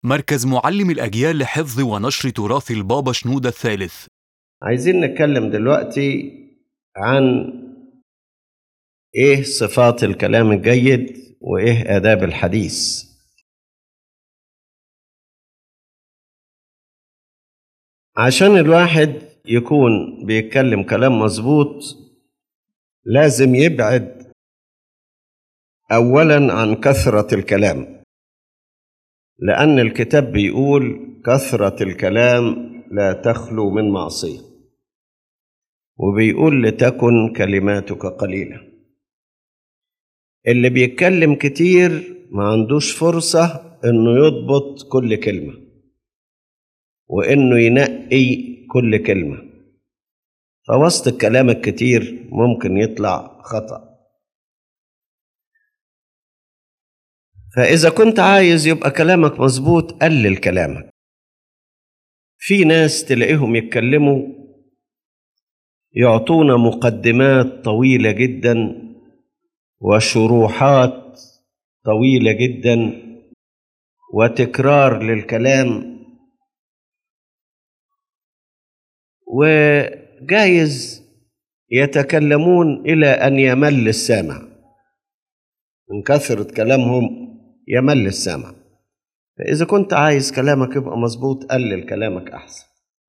مركز معلم الأجيال لحفظ ونشر تراث البابا شنودة الثالث عايزين نتكلم دلوقتي عن ايه صفات الكلام الجيد وايه آداب الحديث عشان الواحد يكون بيتكلم كلام مظبوط لازم يبعد اولا عن كثره الكلام لان الكتاب بيقول كثره الكلام لا تخلو من معصيه وبيقول لتكن كلماتك قليله اللي بيتكلم كتير ما عندوش فرصه انه يضبط كل كلمه وانه ينقي كل كلمه فوسط الكلام الكتير ممكن يطلع خطأ فإذا كنت عايز يبقى كلامك مظبوط قلل كلامك في ناس تلاقيهم يتكلموا يعطونا مقدمات طويلة جدا وشروحات طويلة جدا وتكرار للكلام وجايز يتكلمون إلى أن يمل السامع من كثرة كلامهم يمل السامع فإذا كنت عايز كلامك يبقى مظبوط قلل كلامك أحسن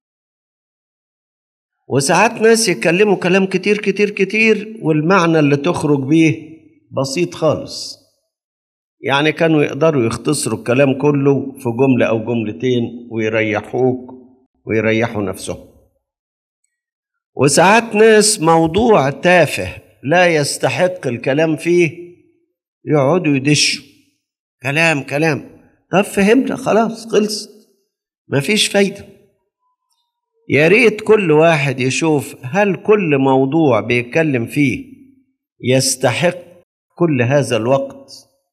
وساعات ناس يتكلموا كلام كتير كتير كتير والمعنى اللي تخرج بيه بسيط خالص يعني كانوا يقدروا يختصروا الكلام كله في جملة أو جملتين ويريحوك ويريحوا نفسهم وساعات ناس موضوع تافه لا يستحق الكلام فيه يقعدوا يدشوا كلام كلام طب فهمنا خلاص خلصت مفيش فايدة يا ريت كل واحد يشوف هل كل موضوع بيتكلم فيه يستحق كل هذا الوقت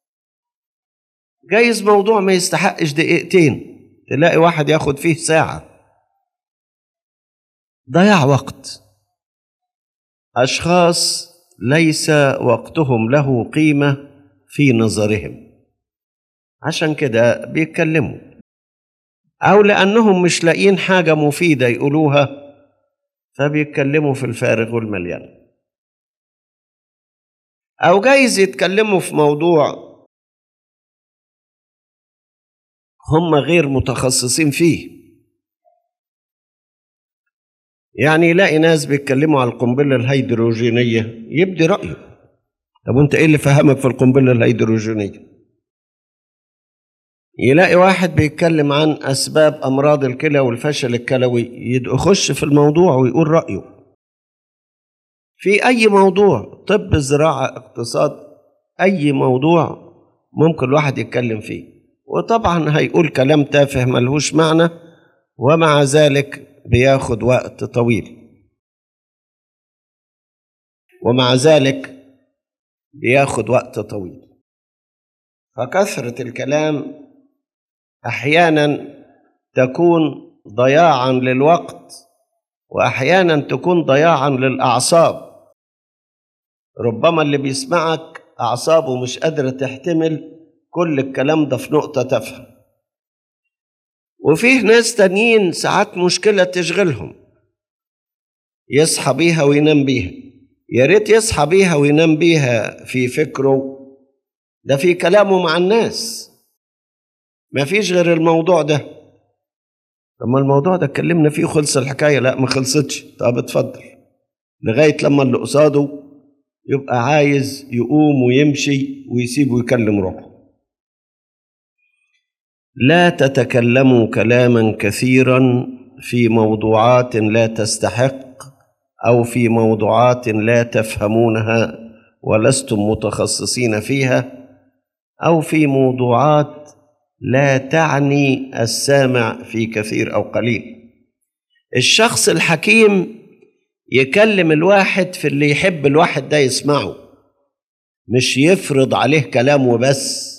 جايز موضوع ما يستحقش دقيقتين تلاقي واحد ياخد فيه ساعه ضياع وقت اشخاص ليس وقتهم له قيمه في نظرهم عشان كده بيتكلموا او لانهم مش لاقيين حاجه مفيده يقولوها فبيتكلموا في الفارغ والمليان او جايز يتكلموا في موضوع هم غير متخصصين فيه يعني يلاقي ناس بيتكلموا على القنبلة الهيدروجينية يبدي رأيه طب وانت ايه اللي فهمك في القنبلة الهيدروجينية يلاقي واحد بيتكلم عن أسباب أمراض الكلى والفشل الكلوي يخش في الموضوع ويقول رأيه في أي موضوع طب زراعة اقتصاد أي موضوع ممكن الواحد يتكلم فيه وطبعا هيقول كلام تافه ملهوش معنى ومع ذلك بياخد وقت طويل ومع ذلك بياخد وقت طويل فكثرة الكلام أحيانا تكون ضياعا للوقت وأحيانا تكون ضياعا للأعصاب ربما اللي بيسمعك أعصابه مش قادرة تحتمل كل الكلام ده في نقطة تافهة وفيه ناس تانيين ساعات مشكلة تشغلهم يصحى بيها وينام بيها يا ريت يصحى بيها وينام بيها في فكره ده في كلامه مع الناس ما فيش غير الموضوع ده لما الموضوع ده اتكلمنا فيه خلص الحكاية لا ما خلصتش طب اتفضل لغاية لما اللي قصاده يبقى عايز يقوم ويمشي ويسيبه يكلم روحه لا تتكلموا كلاما كثيرا في موضوعات لا تستحق او في موضوعات لا تفهمونها ولستم متخصصين فيها او في موضوعات لا تعني السامع في كثير او قليل الشخص الحكيم يكلم الواحد في اللي يحب الواحد ده يسمعه مش يفرض عليه كلام وبس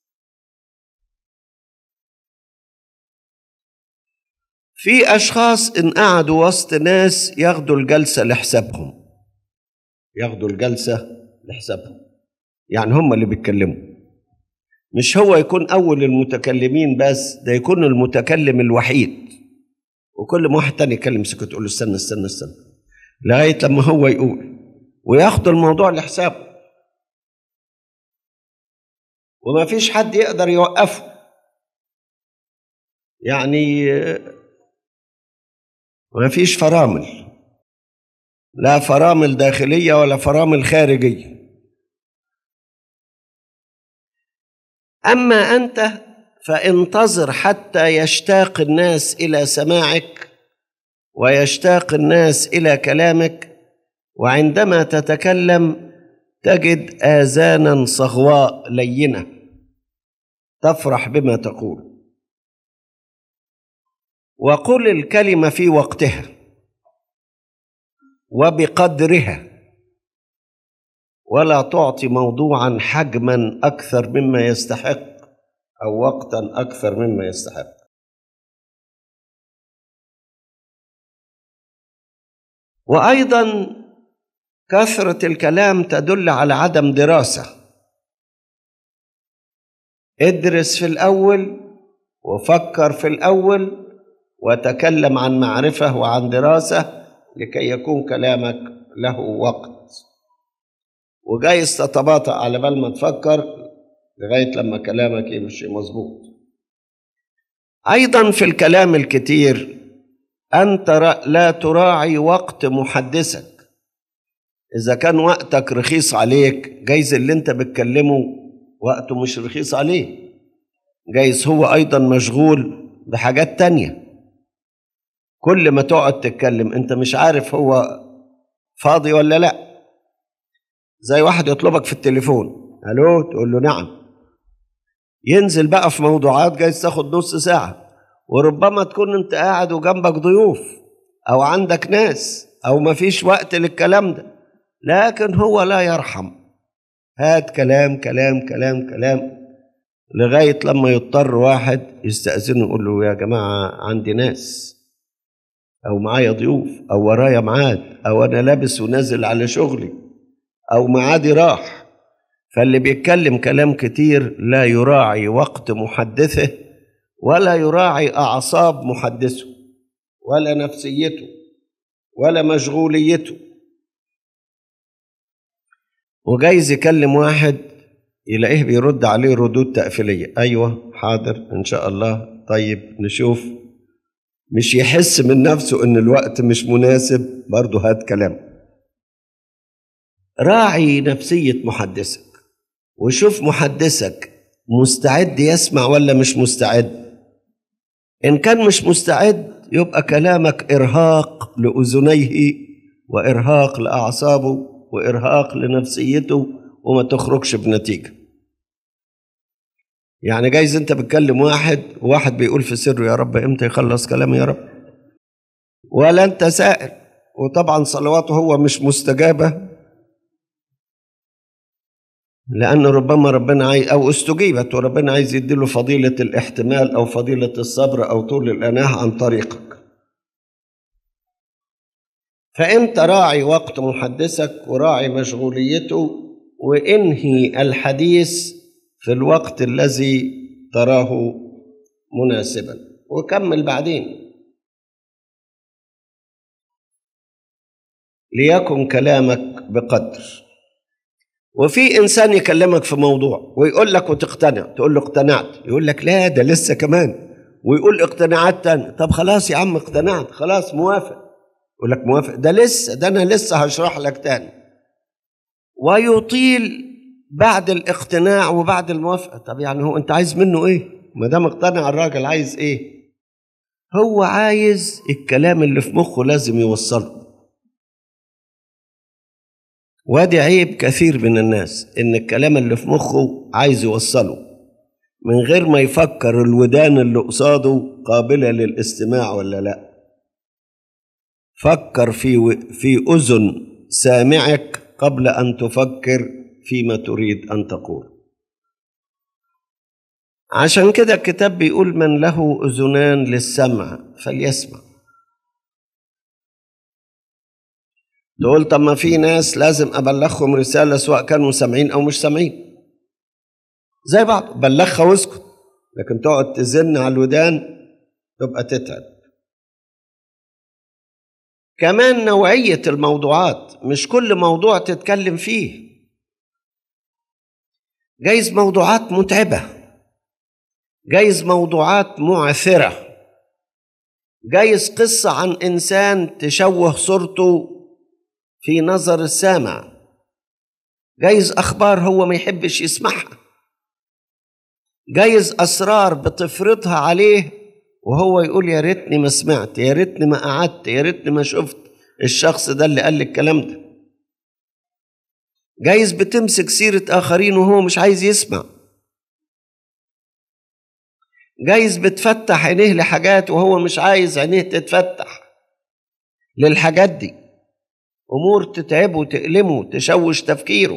في اشخاص ان قعدوا وسط ناس ياخدوا الجلسه لحسابهم ياخدوا الجلسه لحسابهم يعني هم اللي بيتكلموا مش هو يكون أول المتكلمين بس ده يكون المتكلم الوحيد وكل ما واحد تاني يكلم سكت تقول له استنى استنى استنى لغاية لما هو يقول وياخد الموضوع لحسابه وما فيش حد يقدر يوقفه يعني ما فيش فرامل لا فرامل داخلية ولا فرامل خارجية أما أنت فانتظر حتى يشتاق الناس إلى سماعك ويشتاق الناس إلى كلامك وعندما تتكلم تجد آذانا صغواء لينة تفرح بما تقول وقل الكلمة في وقتها وبقدرها ولا تعطي موضوعا حجما أكثر مما يستحق أو وقتا أكثر مما يستحق وأيضا كثرة الكلام تدل على عدم دراسة ادرس في الأول وفكر في الأول وتكلم عن معرفة وعن دراسة لكي يكون كلامك له وقت وجايز تتباطأ على بال ما تفكر لغاية لما كلامك يمشي مظبوط أيضا في الكلام الكتير أنت لا تراعي وقت محدثك إذا كان وقتك رخيص عليك جايز اللي أنت بتكلمه وقته مش رخيص عليه جايز هو أيضا مشغول بحاجات تانية كل ما تقعد تتكلم أنت مش عارف هو فاضي ولا لأ زي واحد يطلبك في التليفون ألو تقول له نعم ينزل بقى في موضوعات جايز تاخد نص ساعة وربما تكون انت قاعد وجنبك ضيوف او عندك ناس او مفيش وقت للكلام ده لكن هو لا يرحم هات كلام كلام كلام كلام لغاية لما يضطر واحد يستأذنه يقول له يا جماعة عندي ناس أو معايا ضيوف أو ورايا ميعاد أو أنا لابس ونازل على شغلي أو معادي راح فاللي بيتكلم كلام كتير لا يراعي وقت محدثه ولا يراعي أعصاب محدثه ولا نفسيته ولا مشغوليته وجايز يكلم واحد يلاقيه بيرد عليه ردود تقفيلية أيوة حاضر إن شاء الله طيب نشوف مش يحس من نفسه إن الوقت مش مناسب برضه هات كلام راعي نفسية محدثك وشوف محدثك مستعد يسمع ولا مش مستعد إن كان مش مستعد يبقى كلامك إرهاق لأذنيه وإرهاق لأعصابه وإرهاق لنفسيته وما تخرجش بنتيجة يعني جايز أنت بتكلم واحد وواحد بيقول في سره يا رب إمتى يخلص كلامي يا رب ولا أنت سائل وطبعا صلواته هو مش مستجابة لأن ربما ربنا عايز أو استجيبت وربنا عايز يديله فضيلة الاحتمال أو فضيلة الصبر أو طول الأناة عن طريقك فأنت راعي وقت محدثك وراعي مشغوليته وانهي الحديث في الوقت الذي تراه مناسبا وكمل بعدين ليكن كلامك بقدر وفي انسان يكلمك في موضوع ويقول لك وتقتنع تقول له اقتنعت يقول لك لا ده لسه كمان ويقول اقتناعات تانية طب خلاص يا عم اقتنعت خلاص موافق يقول لك موافق ده لسه ده انا لسه هشرح لك تاني ويطيل بعد الاقتناع وبعد الموافقه طب يعني هو انت عايز منه ايه ما دام اقتنع الراجل عايز ايه هو عايز الكلام اللي في مخه لازم يوصله وادي عيب كثير من الناس ان الكلام اللي في مخه عايز يوصله من غير ما يفكر الودان اللي قصاده قابله للاستماع ولا لا فكر في في اذن سامعك قبل ان تفكر فيما تريد ان تقول عشان كده الكتاب بيقول من له اذنان للسمع فليسمع تقول طب ما في ناس لازم ابلغهم رساله سواء كانوا سامعين او مش سامعين زي بعض بلغها واسكت لكن تقعد تزن على الودان تبقى تتعب كمان نوعية الموضوعات مش كل موضوع تتكلم فيه جايز موضوعات متعبة جايز موضوعات معثرة جايز قصة عن إنسان تشوه صورته في نظر السامع جايز أخبار هو ما يحبش يسمعها جايز أسرار بتفرضها عليه وهو يقول يا ريتني ما سمعت يا ريتني ما قعدت يا ريتني ما شفت الشخص ده اللي قال لي الكلام ده جايز بتمسك سيرة آخرين وهو مش عايز يسمع جايز بتفتح عينيه لحاجات وهو مش عايز عينيه تتفتح للحاجات دي أمور تتعبه تألمه تشوش تفكيره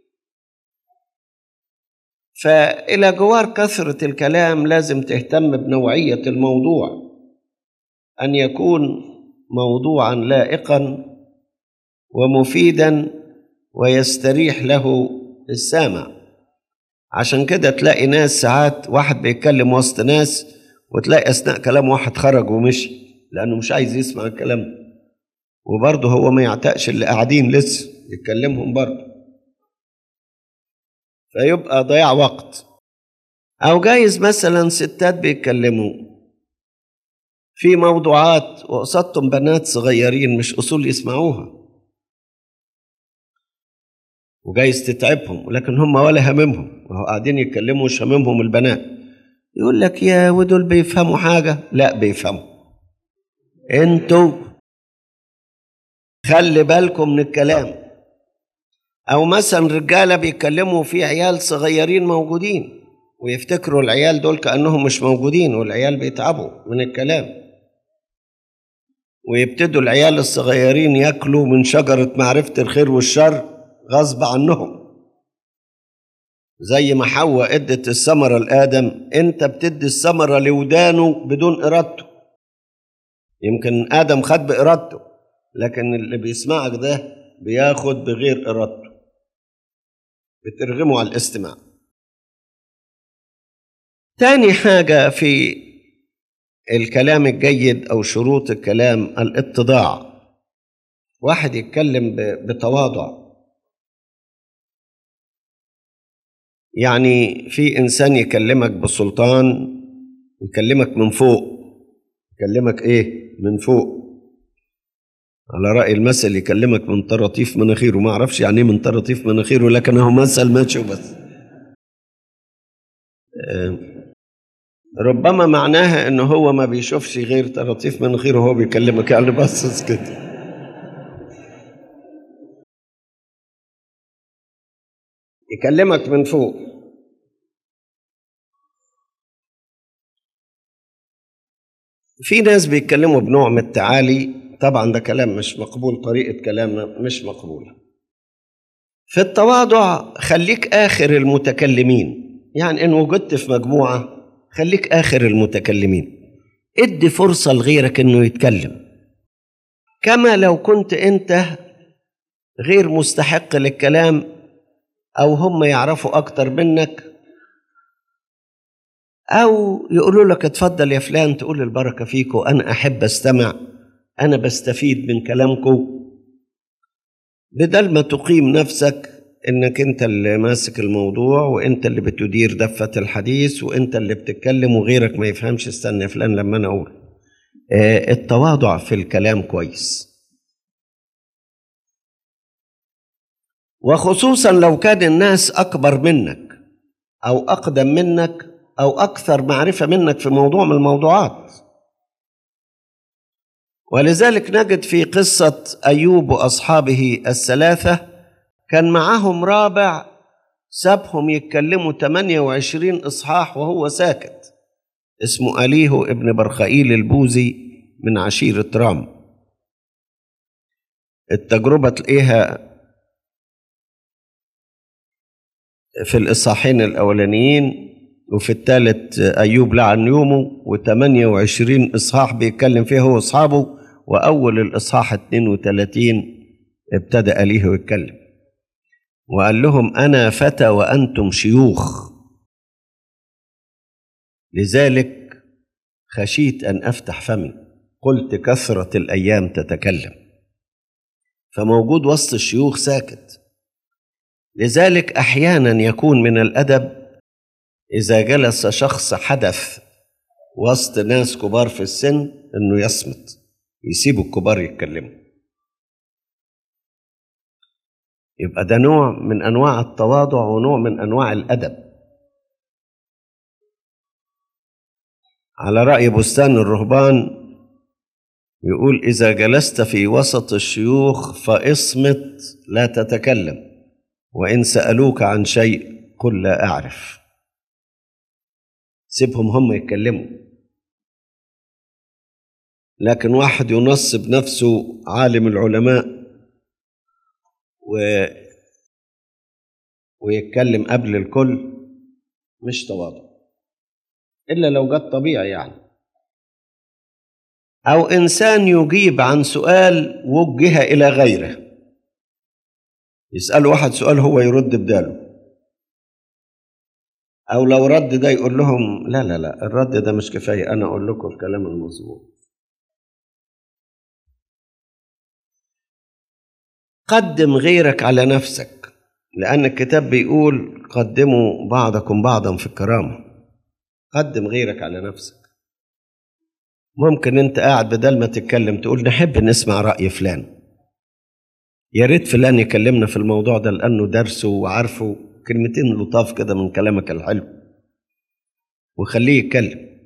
فإلى جوار كثرة الكلام لازم تهتم بنوعية الموضوع أن يكون موضوعا لائقا ومفيدا ويستريح له السامع عشان كده تلاقي ناس ساعات واحد بيتكلم وسط ناس وتلاقي أثناء كلام واحد خرج ومشي لأنه مش عايز يسمع الكلام ده وبرضه هو ما يعتقش اللي قاعدين لسه يتكلمهم برضه فيبقى ضياع وقت أو جايز مثلا ستات بيتكلموا في موضوعات وقصدتم بنات صغيرين مش أصول يسمعوها وجايز تتعبهم ولكن هم ولا هممهم وهو قاعدين يتكلموا مش هممهم البنات يقول لك يا ودول بيفهموا حاجة لا بيفهموا انتوا خلي بالكم من الكلام او مثلا رجاله بيتكلموا في عيال صغيرين موجودين ويفتكروا العيال دول كانهم مش موجودين والعيال بيتعبوا من الكلام ويبتدوا العيال الصغيرين ياكلوا من شجره معرفه الخير والشر غصب عنهم زي ما حواء ادت الثمره لادم انت بتدي الثمره لودانه بدون ارادته يمكن ادم خد بارادته لكن اللي بيسمعك ده بياخد بغير ارادته بترغمه على الاستماع تاني حاجة في الكلام الجيد أو شروط الكلام الاتضاع واحد يتكلم بتواضع يعني في إنسان يكلمك بسلطان يكلمك من فوق يكلمك إيه من فوق على رأي المثل يكلمك من طراطيف مناخيره ما أعرفش يعني إيه من طراطيف مناخيره لكن هو مثل ماشي وبس ربما معناها إن هو ما بيشوفش غير طراطيف مناخيره وهو بيكلمك يعني بصص كده يكلمك من فوق في ناس بيتكلموا بنوع من التعالي طبعا ده كلام مش مقبول طريقة كلام مش مقبولة في التواضع خليك آخر المتكلمين يعني إن وجدت في مجموعة خليك آخر المتكلمين ادي فرصة لغيرك إنه يتكلم كما لو كنت أنت غير مستحق للكلام أو هم يعرفوا أكتر منك أو يقولوا لك اتفضل يا فلان تقول البركة فيكم أنا أحب أستمع أنا بستفيد من كلامكم بدل ما تقيم نفسك إنك أنت اللي ماسك الموضوع وأنت اللي بتدير دفة الحديث وأنت اللي بتتكلم وغيرك ما يفهمش استنى يا فلان لما أنا أقول آه التواضع في الكلام كويس وخصوصا لو كان الناس أكبر منك أو أقدم منك أو أكثر معرفة منك في موضوع من الموضوعات ولذلك نجد في قصة أيوب وأصحابه الثلاثة كان معهم رابع سابهم يتكلموا 28 إصحاح وهو ساكت اسمه أليهو ابن برخائيل البوزي من عشيرة رام التجربة تلاقيها في الإصحاحين الأولانيين وفي الثالث أيوب لعن يومه و28 إصحاح بيتكلم فيه هو أصحابه وأول الإصحاح 32 ابتدأ ليه يتكلم وقال لهم أنا فتى وأنتم شيوخ لذلك خشيت أن أفتح فمي قلت كثرة الأيام تتكلم فموجود وسط الشيوخ ساكت لذلك أحيانا يكون من الأدب إذا جلس شخص حدث وسط ناس كبار في السن إنه يصمت يسيبوا الكبار يتكلموا يبقى ده نوع من أنواع التواضع ونوع من أنواع الأدب على رأي بستان الرهبان يقول إذا جلست في وسط الشيوخ فاصمت لا تتكلم وإن سألوك عن شيء قل لا أعرف سيبهم هم يتكلموا لكن واحد ينصب نفسه عالم العلماء و ويتكلم قبل الكل مش تواضع إلا لو جت طبيعي يعني أو إنسان يجيب عن سؤال وجه إلى غيره يسأل واحد سؤال هو يرد بداله أو لو رد ده يقول لهم لا لا لا الرد ده مش كفاية أنا أقول لكم الكلام المظبوط قدم غيرك على نفسك لأن الكتاب بيقول قدموا بعضكم بعضا في الكرامة قدم غيرك على نفسك ممكن انت قاعد بدل ما تتكلم تقول نحب نسمع رأي فلان يا ريت فلان يكلمنا في الموضوع ده لأنه درسه وعارفه كلمتين لطاف كده من كلامك الحلو وخليه يتكلم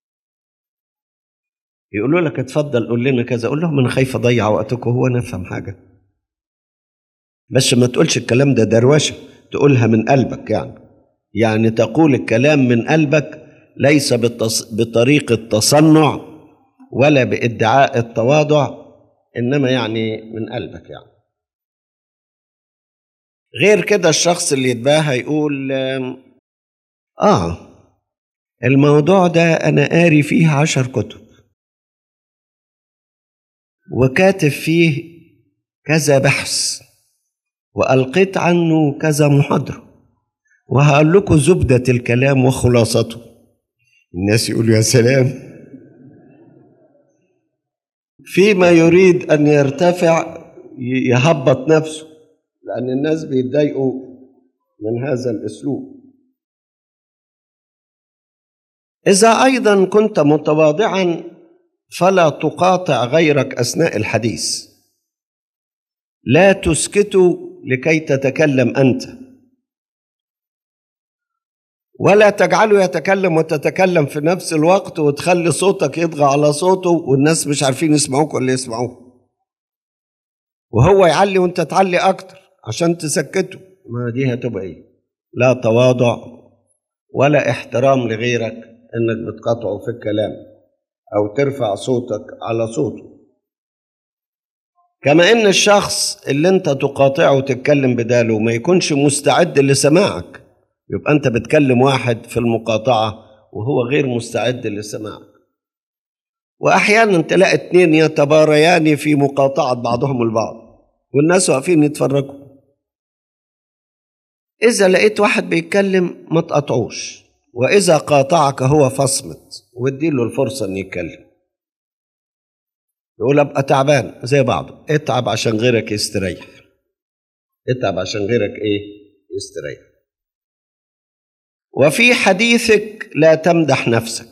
يقولوا لك اتفضل قول لنا كذا قول لهم انا خايف اضيع وقتكم هو نفهم حاجه بس ما تقولش الكلام ده دروشه تقولها من قلبك يعني يعني تقول الكلام من قلبك ليس بالتص... بطريقه تصنع ولا بادعاء التواضع انما يعني من قلبك يعني غير كده الشخص اللي يتباهى يقول اه الموضوع ده انا قاري فيه عشر كتب وكاتب فيه كذا بحث والقيت عنه كذا محاضره وهقول لكم زبده الكلام وخلاصته الناس يقولوا يا سلام فيما يريد ان يرتفع يهبط نفسه لأن الناس بيتضايقوا من هذا الأسلوب إذا أيضا كنت متواضعا فلا تقاطع غيرك أثناء الحديث لا تسكته لكي تتكلم أنت ولا تجعله يتكلم وتتكلم في نفس الوقت وتخلي صوتك يطغى على صوته والناس مش عارفين يسمعوك ولا يسمعوه وهو يعلي وانت تعلي اكتر عشان تسكته ما دي هتبقى ايه لا تواضع ولا احترام لغيرك انك بتقاطعه في الكلام او ترفع صوتك على صوته كما ان الشخص اللي انت تقاطعه وتتكلم بداله ما يكونش مستعد لسماعك يبقى انت بتكلم واحد في المقاطعه وهو غير مستعد لسماعك واحيانا تلاقي اتنين يتباريان في مقاطعه بعضهم البعض والناس واقفين يتفرجوا إذا لقيت واحد بيتكلم ما تقطعوش وإذا قاطعك هو فاصمت واديله الفرصة إنه يتكلم يقول أبقى تعبان زي بعضه اتعب عشان غيرك يستريح اتعب عشان غيرك إيه يستريح وفي حديثك لا تمدح نفسك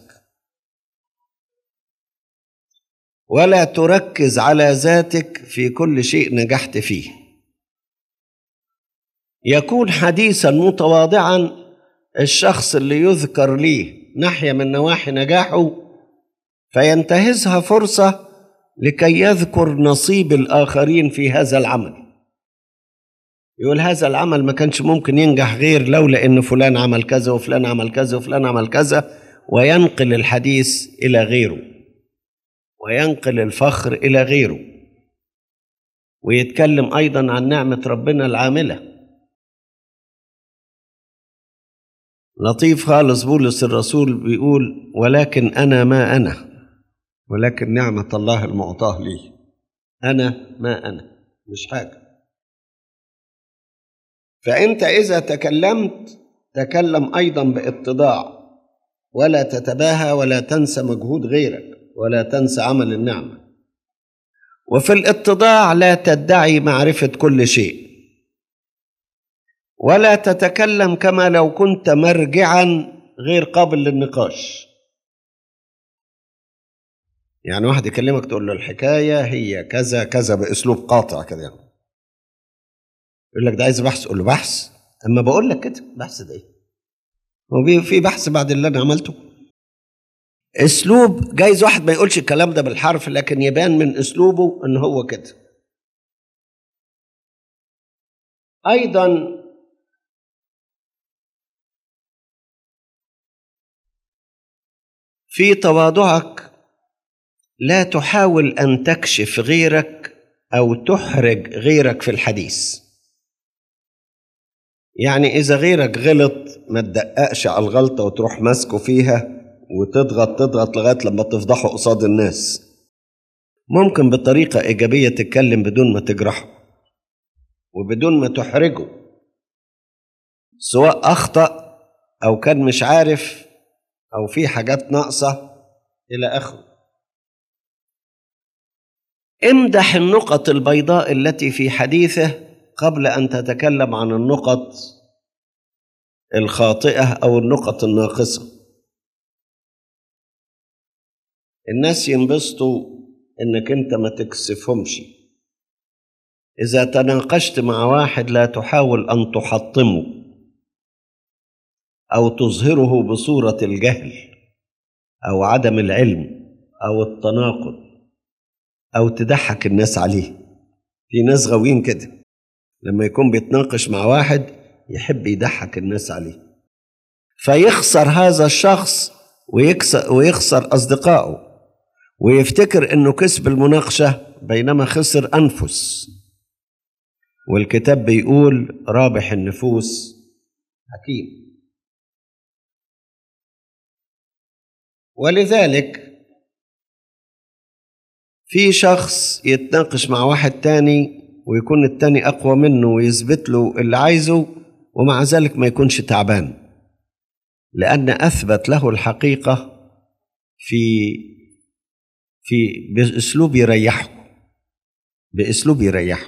ولا تركز على ذاتك في كل شيء نجحت فيه يكون حديثا متواضعا الشخص اللي يذكر ليه ناحيه من نواحي نجاحه فينتهزها فرصه لكي يذكر نصيب الاخرين في هذا العمل يقول هذا العمل ما كانش ممكن ينجح غير لولا ان فلان عمل كذا وفلان عمل كذا وفلان عمل كذا وينقل الحديث الى غيره وينقل الفخر الى غيره ويتكلم ايضا عن نعمه ربنا العامله لطيف خالص بولس الرسول بيقول ولكن انا ما انا ولكن نعمه الله المعطاه لي انا ما انا مش حاجه فانت اذا تكلمت تكلم ايضا باتضاع ولا تتباهى ولا تنسى مجهود غيرك ولا تنسى عمل النعمة وفي الاتضاع لا تدعي معرفة كل شيء ولا تتكلم كما لو كنت مرجعا غير قابل للنقاش يعني واحد يكلمك تقول له الحكاية هي كذا كذا بأسلوب قاطع كده يعني. يقول لك ده عايز بحث قول له بحث اما بقول لك كده بحث ده ايه هو في بحث بعد اللي انا عملته اسلوب جايز واحد ما يقولش الكلام ده بالحرف لكن يبان من اسلوبه ان هو كده ايضا في تواضعك لا تحاول ان تكشف غيرك او تحرج غيرك في الحديث يعني اذا غيرك غلط ما تدققش على الغلطه وتروح ماسكه فيها وتضغط تضغط لغايه لما تفضحه قصاد الناس ممكن بطريقه ايجابيه تتكلم بدون ما تجرحه وبدون ما تحرجه سواء اخطا او كان مش عارف او في حاجات ناقصه الى اخره امدح النقط البيضاء التي في حديثه قبل ان تتكلم عن النقط الخاطئه او النقط الناقصه الناس ينبسطوا انك انت ما تكسفهمش اذا تناقشت مع واحد لا تحاول ان تحطمه او تظهره بصوره الجهل او عدم العلم او التناقض او تضحك الناس عليه في ناس غاويين كده لما يكون بيتناقش مع واحد يحب يضحك الناس عليه فيخسر هذا الشخص ويكسر ويخسر اصدقائه ويفتكر انه كسب المناقشه بينما خسر انفس والكتاب بيقول رابح النفوس حكيم ولذلك في شخص يتناقش مع واحد تاني ويكون التاني أقوى منه ويثبت له اللي عايزه ومع ذلك ما يكونش تعبان لأن أثبت له الحقيقة في في بأسلوب يريحه بأسلوب يريحه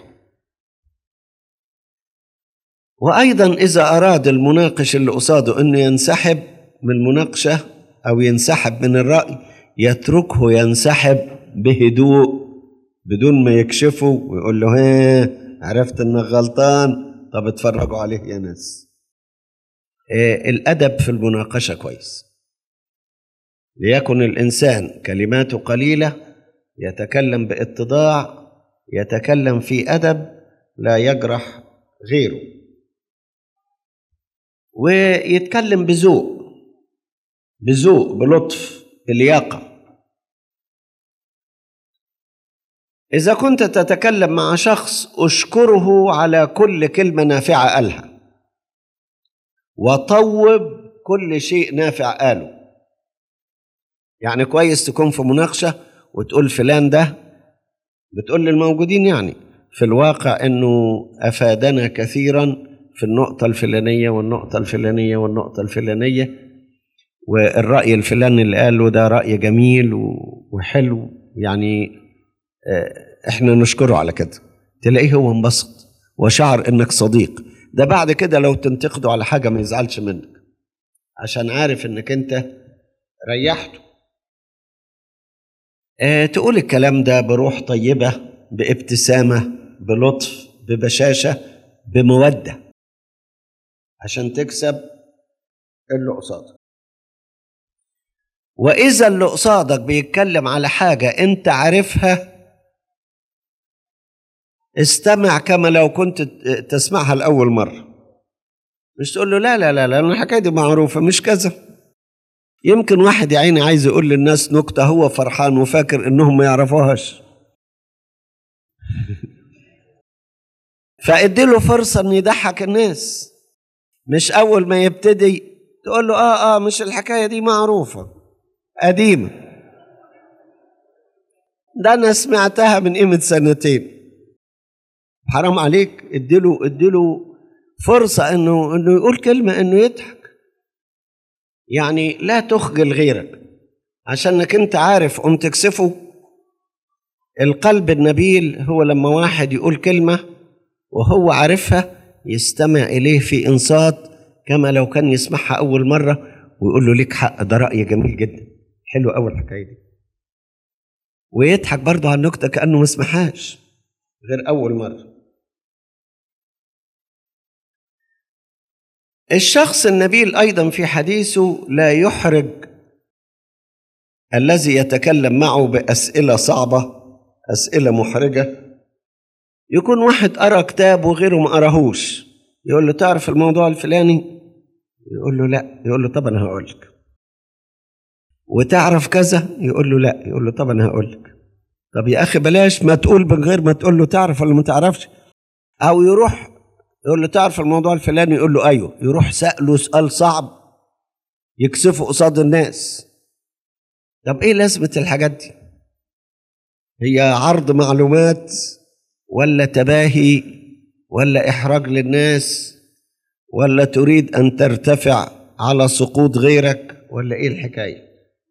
وأيضا إذا أراد المناقش اللي قصاده أنه ينسحب من المناقشة أو ينسحب من الرأي يتركه ينسحب بهدوء بدون ما يكشفه ويقول له ها عرفت انك غلطان طب اتفرجوا عليه يا ناس إيه الادب في المناقشه كويس ليكن الانسان كلماته قليله يتكلم باتضاع يتكلم في ادب لا يجرح غيره ويتكلم بذوق بذوق بلطف بلياقه إذا كنت تتكلم مع شخص أشكره على كل كلمة نافعة قالها وطوب كل شيء نافع قاله يعني كويس تكون في مناقشة وتقول فلان ده بتقول للموجودين يعني في الواقع انه افادنا كثيرا في النقطة الفلانية والنقطة الفلانية والنقطة الفلانية والرأي الفلاني اللي قاله ده رأي جميل وحلو يعني احنا نشكره على كده تلاقيه هو انبسط وشعر انك صديق ده بعد كده لو تنتقده على حاجه ما يزعلش منك عشان عارف انك انت ريحته اه تقول الكلام ده بروح طيبه بابتسامه بلطف ببشاشه بموده عشان تكسب اللي قصادك واذا اللي قصادك بيتكلم على حاجه انت عارفها استمع كما لو كنت تسمعها لأول مرة مش تقول له لا لا لا لا الحكاية دي معروفة مش كذا يمكن واحد يا عيني عايز يقول للناس نكتة هو فرحان وفاكر إنهم ما يعرفوهاش فادي له فرصة إنه يضحك الناس مش أول ما يبتدي تقول له آه آه مش الحكاية دي معروفة قديمة ده أنا سمعتها من قيمة سنتين حرام عليك اديله اديله فرصة انه انه يقول كلمة انه يضحك يعني لا تخجل غيرك عشانك انت عارف قوم تكسفه القلب النبيل هو لما واحد يقول كلمة وهو عارفها يستمع إليه في إنصات كما لو كان يسمعها أول مرة ويقول له ليك حق ده رأي جميل جدا حلو أول الحكاية دي ويضحك برضه على النكتة كأنه ما سمعهاش غير أول مرة الشخص النبيل أيضا في حديثه لا يحرج الذي يتكلم معه بأسئلة صعبة أسئلة محرجة يكون واحد قرأ كتاب وغيره ما قراهوش يقول له تعرف الموضوع الفلاني يقول له لا يقول له طب أنا هقول لك وتعرف كذا يقول له لا يقول له طب أنا هقول لك طب يا أخي بلاش ما تقول من غير ما تقول له تعرف ولا ما تعرفش أو يروح يقول له تعرف الموضوع الفلاني يقول له أيوه يروح سأله سؤال صعب يكسفه قصاد الناس طب إيه لازمة الحاجات دي هي عرض معلومات ولا تباهي ولا إحراج للناس ولا تريد أن ترتفع على سقوط غيرك ولا إيه الحكاية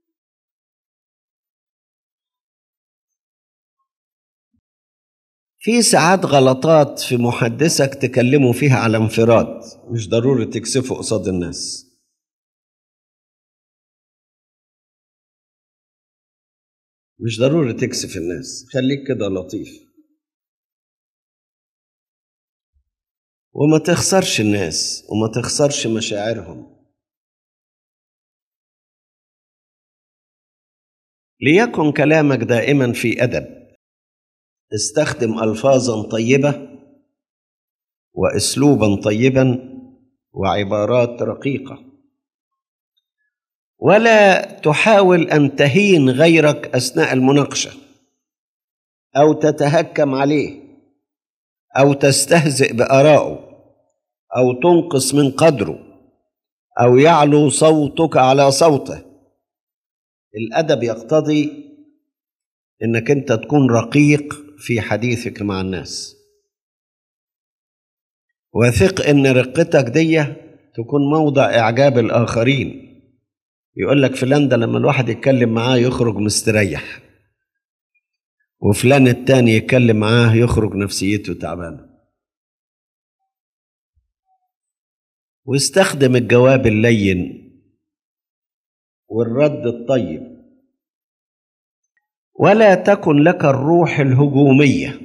في ساعات غلطات في محدثك تكلموا فيها على انفراد مش ضروري تكسفه قصاد الناس مش ضروري تكسف الناس خليك كده لطيف وما تخسرش الناس وما تخسرش مشاعرهم ليكن كلامك دائما في ادب استخدم الفاظا طيبه واسلوبا طيبا وعبارات رقيقه ولا تحاول ان تهين غيرك اثناء المناقشه او تتهكم عليه او تستهزئ بارائه او تنقص من قدره او يعلو صوتك على صوته الادب يقتضي انك انت تكون رقيق في حديثك مع الناس وثق ان رقتك دي تكون موضع اعجاب الاخرين يقول لك فلان ده لما الواحد يتكلم معاه يخرج مستريح وفلان التاني يتكلم معاه يخرج نفسيته تعبانه واستخدم الجواب اللين والرد الطيب ولا تكن لك الروح الهجوميه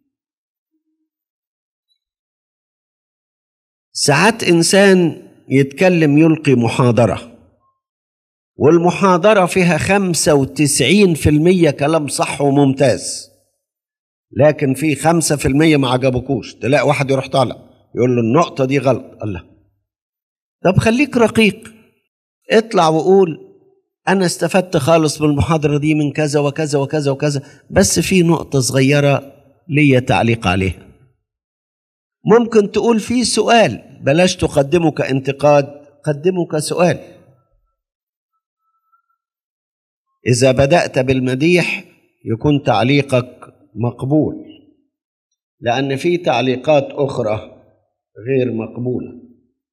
ساعات انسان يتكلم يلقي محاضره والمحاضرة فيها خمسة وتسعين في المية كلام صح وممتاز لكن في خمسة في المية ما عجبكوش تلاقي واحد يروح طالع يقول له النقطة دي غلط الله طب خليك رقيق اطلع وقول أنا استفدت خالص من المحاضرة دي من كذا وكذا وكذا وكذا بس في نقطة صغيرة ليا تعليق عليها ممكن تقول في سؤال بلاش تقدمه كانتقاد قدمه كسؤال إذا بدأت بالمديح يكون تعليقك مقبول لأن في تعليقات أخرى غير مقبولة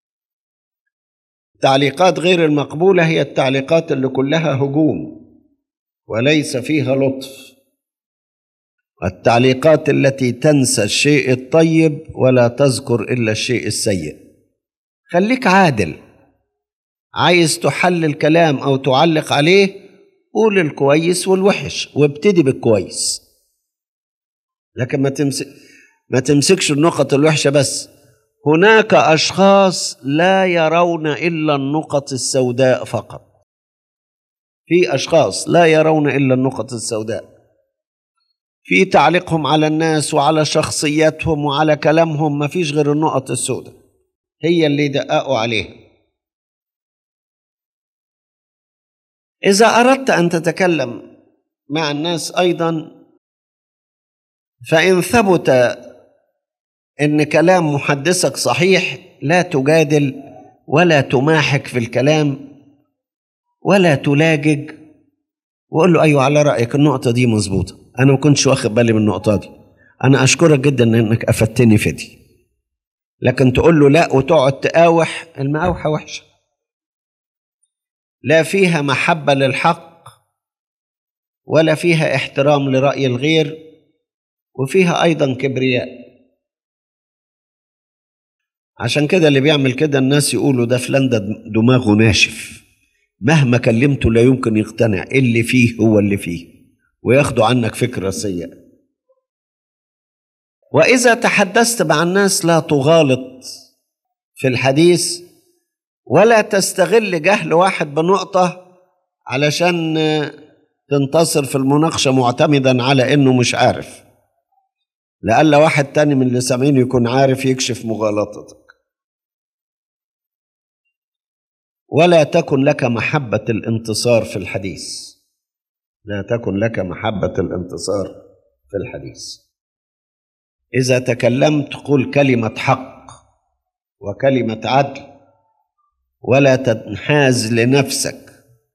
التعليقات غير المقبولة هي التعليقات اللي كلها هجوم وليس فيها لطف التعليقات التي تنسى الشيء الطيب ولا تذكر إلا الشيء السيء خليك عادل عايز تحلل كلام أو تعلق عليه قول الكويس والوحش وابتدي بالكويس لكن ما تمسك ما تمسكش النقط الوحشه بس هناك اشخاص لا يرون الا النقط السوداء فقط في اشخاص لا يرون الا النقط السوداء في تعليقهم على الناس وعلى شخصياتهم وعلى كلامهم ما فيش غير النقط السوداء هي اللي دققوا عليها إذا أردت أن تتكلم مع الناس أيضا فإن ثبت أن كلام محدثك صحيح لا تجادل ولا تماحك في الكلام ولا تلاجج وقول له أيوة على رأيك النقطة دي مظبوطة أنا ما كنتش واخد بالي من النقطة دي أنا أشكرك جدا إنك أفدتني في دي لكن تقول له لا وتقعد تقاوح المقاوحة وحشة لا فيها محبة للحق ولا فيها احترام لرأي الغير وفيها أيضا كبرياء عشان كده اللي بيعمل كده الناس يقولوا ده فلان ده دماغه ناشف مهما كلمته لا يمكن يقتنع اللي فيه هو اللي فيه وياخدوا عنك فكرة سيئة وإذا تحدثت مع الناس لا تغالط في الحديث ولا تستغل جهل واحد بنقطة علشان تنتصر في المناقشة معتمدا على إنه مش عارف لألا واحد تاني من اللي سامعين يكون عارف يكشف مغالطتك ولا تكن لك محبة الانتصار في الحديث لا تكن لك محبة الانتصار في الحديث إذا تكلمت قل كلمة حق وكلمة عدل ولا تنحاز لنفسك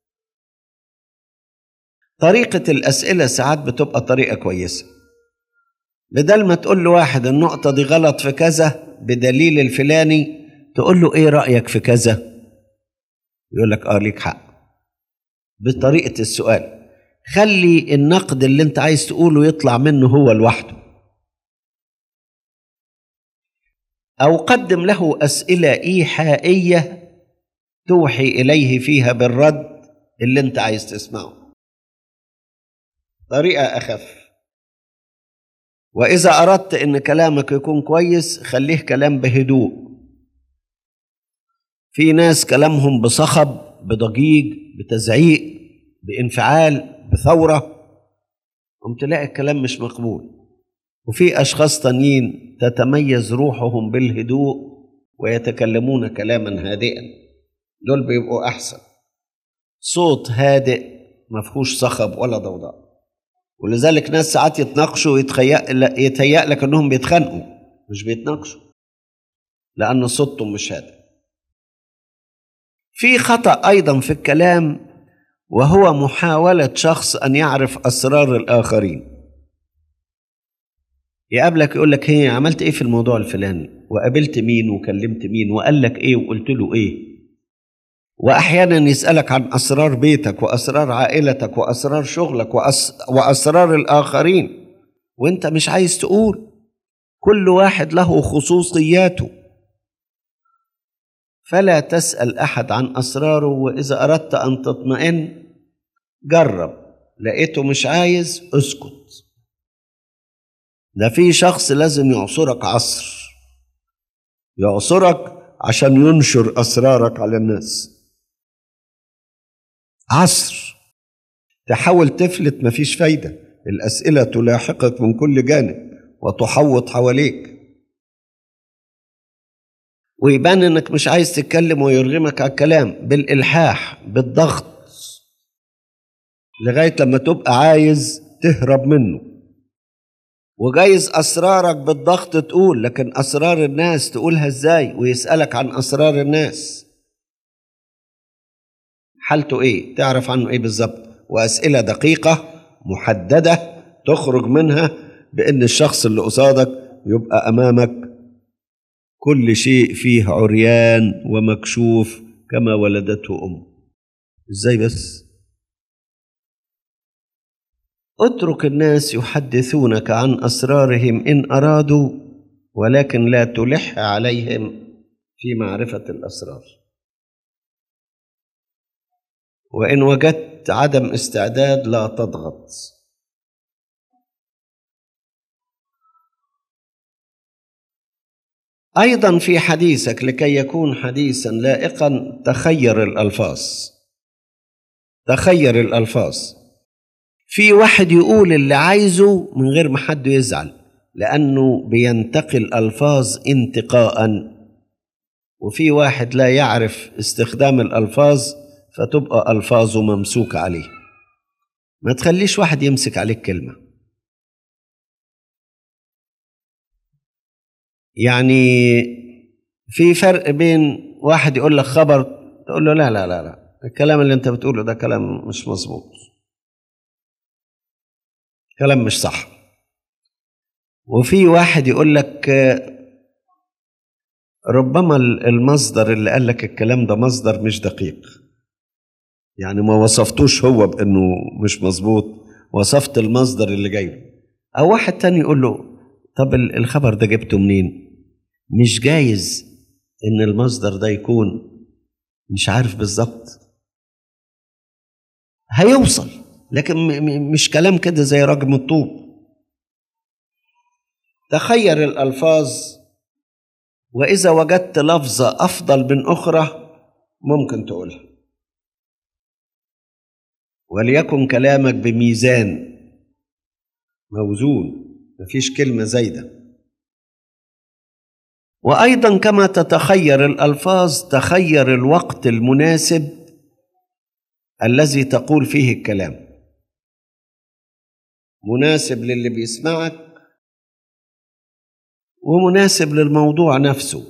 طريقة الأسئلة ساعات بتبقى طريقة كويسة بدل ما تقول له واحد النقطة دي غلط في كذا بدليل الفلاني تقول له إيه رأيك في كذا يقول لك آه ليك حق بطريقة السؤال خلي النقد اللي انت عايز تقوله يطلع منه هو لوحده أو قدم له أسئلة إيحائية توحي إليه فيها بالرد اللي أنت عايز تسمعه طريقة أخف وإذا أردت إن كلامك يكون كويس خليه كلام بهدوء في ناس كلامهم بصخب بضجيج بتزعيق بانفعال بثورة قم تلاقي الكلام مش مقبول وفي أشخاص تانيين تتميز روحهم بالهدوء ويتكلمون كلاما هادئا دول بيبقوا أحسن صوت هادئ ما فيهوش صخب ولا ضوضاء ولذلك ناس ساعات يتناقشوا ويتهيأ يتهيأ لك انهم بيتخانقوا مش بيتناقشوا لأن صوتهم مش هادئ في خطأ أيضا في الكلام وهو محاولة شخص أن يعرف أسرار الآخرين يقابلك يقول لك هي عملت ايه في الموضوع الفلاني وقابلت مين وكلمت مين وقال لك ايه وقلت له ايه واحيانا يسالك عن اسرار بيتك واسرار عائلتك واسرار شغلك وأس... واسرار الاخرين وانت مش عايز تقول كل واحد له خصوصياته فلا تسال احد عن اسراره واذا اردت ان تطمئن جرب لقيته مش عايز اسكت ده في شخص لازم يعصرك عصر يعصرك عشان ينشر اسرارك على الناس عصر تحاول تفلت مفيش فايده الاسئله تلاحقك من كل جانب وتحوط حواليك ويبان انك مش عايز تتكلم ويرغمك على الكلام بالالحاح بالضغط لغايه لما تبقى عايز تهرب منه وجايز اسرارك بالضغط تقول لكن اسرار الناس تقولها ازاي ويسالك عن اسرار الناس حالته ايه تعرف عنه ايه بالظبط واسئله دقيقه محدده تخرج منها بان الشخص اللي قصادك يبقى امامك كل شيء فيه عريان ومكشوف كما ولدته امه ازاي بس اترك الناس يحدثونك عن اسرارهم ان ارادوا ولكن لا تلح عليهم في معرفه الاسرار وان وجدت عدم استعداد لا تضغط ايضا في حديثك لكي يكون حديثا لائقا تخير الالفاظ تخير الالفاظ في واحد يقول اللي عايزه من غير ما حد يزعل لانه بينتقي الالفاظ انتقاء وفي واحد لا يعرف استخدام الالفاظ فتبقى الفاظه ممسوكه عليه ما تخليش واحد يمسك عليك كلمه يعني في فرق بين واحد يقول لك خبر تقول له لا لا لا لا الكلام اللي انت بتقوله ده كلام مش مظبوط كلام مش صح وفي واحد يقول لك ربما المصدر اللي قال لك الكلام ده مصدر مش دقيق يعني ما وصفتوش هو بانه مش مظبوط وصفت المصدر اللي جايبه او واحد تاني يقول له طب ال- الخبر ده جبته منين مش جايز ان المصدر ده يكون مش عارف بالظبط هيوصل لكن م- م- مش كلام كده زي رجم الطوب تخير الالفاظ واذا وجدت لفظه افضل من اخرى ممكن تقولها وليكن كلامك بميزان موزون مفيش كلمه زايده وايضا كما تتخير الالفاظ تخير الوقت المناسب الذي تقول فيه الكلام مناسب للي بيسمعك ومناسب للموضوع نفسه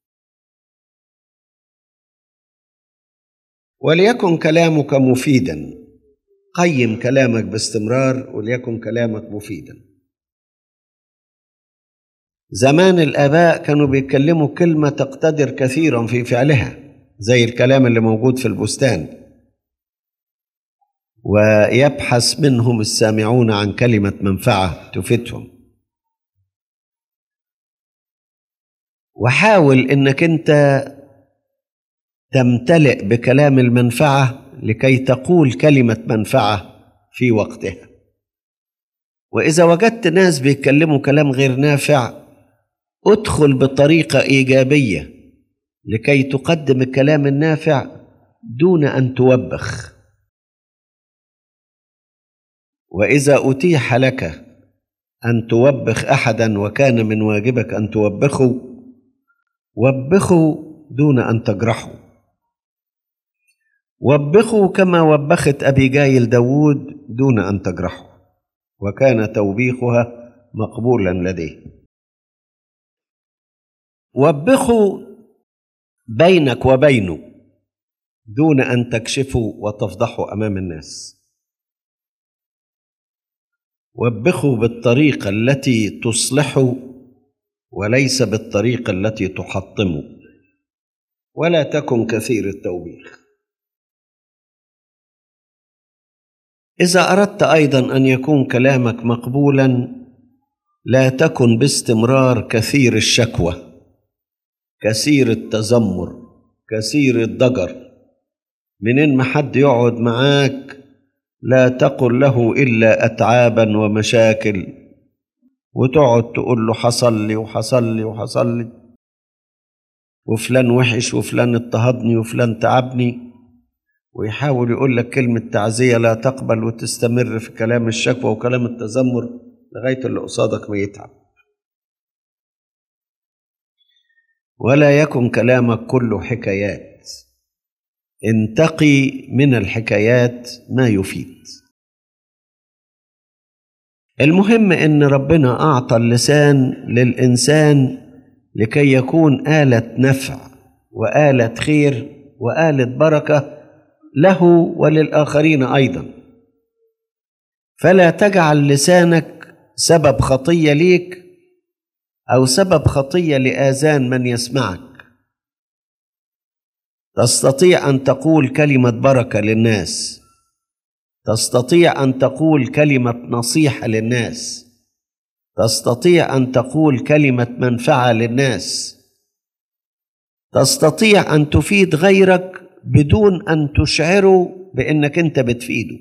وليكن كلامك مفيدا قيم كلامك باستمرار وليكن كلامك مفيدا زمان الآباء كانوا بيتكلموا كلمة تقتدر كثيرا في فعلها زي الكلام اللي موجود في البستان ويبحث منهم السامعون عن كلمة منفعة تفيدهم وحاول انك انت تمتلئ بكلام المنفعة لكي تقول كلمة منفعة في وقتها وإذا وجدت ناس بيتكلموا كلام غير نافع ادخل بطريقة إيجابية لكي تقدم الكلام النافع دون أن توبخ وإذا أتيح لك أن توبخ أحدا وكان من واجبك أن توبخه وبخه دون أن تجرحه وبخوا كما وبخت أبيجايل داود دون أن تجرحه وكان توبيخها مقبولا لديه وبخوا بينك وبينه دون أن تكشفوا وتفضحوا أمام الناس وبخوا بالطريقة التي تصلحه وليس بالطريقة التي تحطمه ولا تكن كثير التوبيخ إذا أردت أيضا أن يكون كلامك مقبولا لا تكن باستمرار كثير الشكوى كثير التذمر كثير الضجر منين ما حد يقعد معاك لا تقل له إلا أتعابا ومشاكل وتقعد تقول له حصل لي وحصل لي وحصل لي وفلان وحش وفلان اضطهدني وفلان تعبني ويحاول يقول لك كلمة تعزية لا تقبل وتستمر في كلام الشكوى وكلام التذمر لغاية اللي قصادك ما يتعب ولا يكن كلامك كله حكايات انتقي من الحكايات ما يفيد المهم ان ربنا اعطى اللسان للانسان لكي يكون اله نفع واله خير واله بركه له وللاخرين ايضا فلا تجعل لسانك سبب خطيه ليك او سبب خطيه لاذان من يسمعك تستطيع ان تقول كلمه بركه للناس تستطيع ان تقول كلمه نصيحه للناس تستطيع ان تقول كلمه منفعه للناس تستطيع ان تفيد غيرك بدون ان تشعره بانك انت بتفيده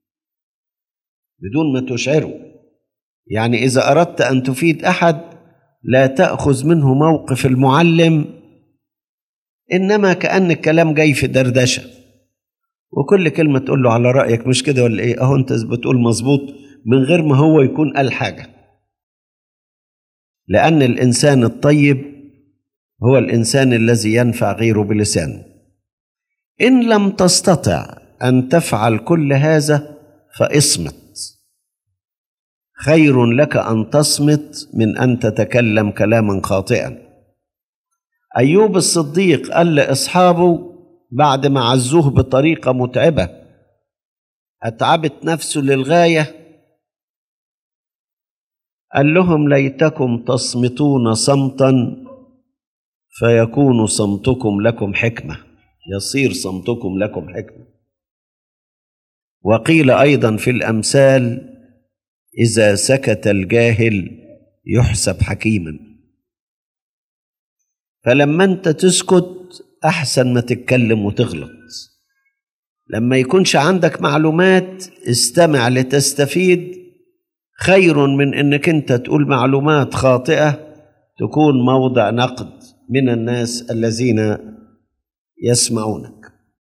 بدون ما تشعره يعني اذا اردت ان تفيد احد لا تاخذ منه موقف المعلم انما كان الكلام جاي في دردشه وكل كلمه تقول له على رايك مش كده ولا ايه اهو انت بتقول مظبوط من غير ما هو يكون قال حاجه لان الانسان الطيب هو الانسان الذي ينفع غيره بلسانه ان لم تستطع ان تفعل كل هذا فاصمت خير لك ان تصمت من ان تتكلم كلاما خاطئا ايوب الصديق قال لاصحابه بعد ما عزوه بطريقه متعبه اتعبت نفسه للغايه قال لهم ليتكم تصمتون صمتا فيكون صمتكم لكم حكمه يصير صمتكم لكم حكمه وقيل ايضا في الامثال اذا سكت الجاهل يحسب حكيما فلما انت تسكت احسن ما تتكلم وتغلط لما يكونش عندك معلومات استمع لتستفيد خير من انك انت تقول معلومات خاطئه تكون موضع نقد من الناس الذين يسمعونك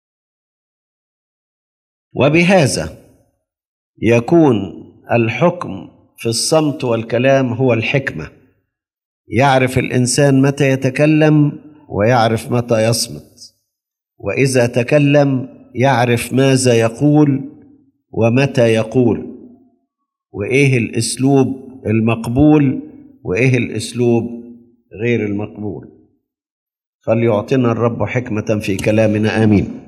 وبهذا يكون الحكم في الصمت والكلام هو الحكمه يعرف الانسان متى يتكلم ويعرف متى يصمت واذا تكلم يعرف ماذا يقول ومتى يقول وايه الاسلوب المقبول وايه الاسلوب غير المقبول فليعطنا الرب حكمه في كلامنا امين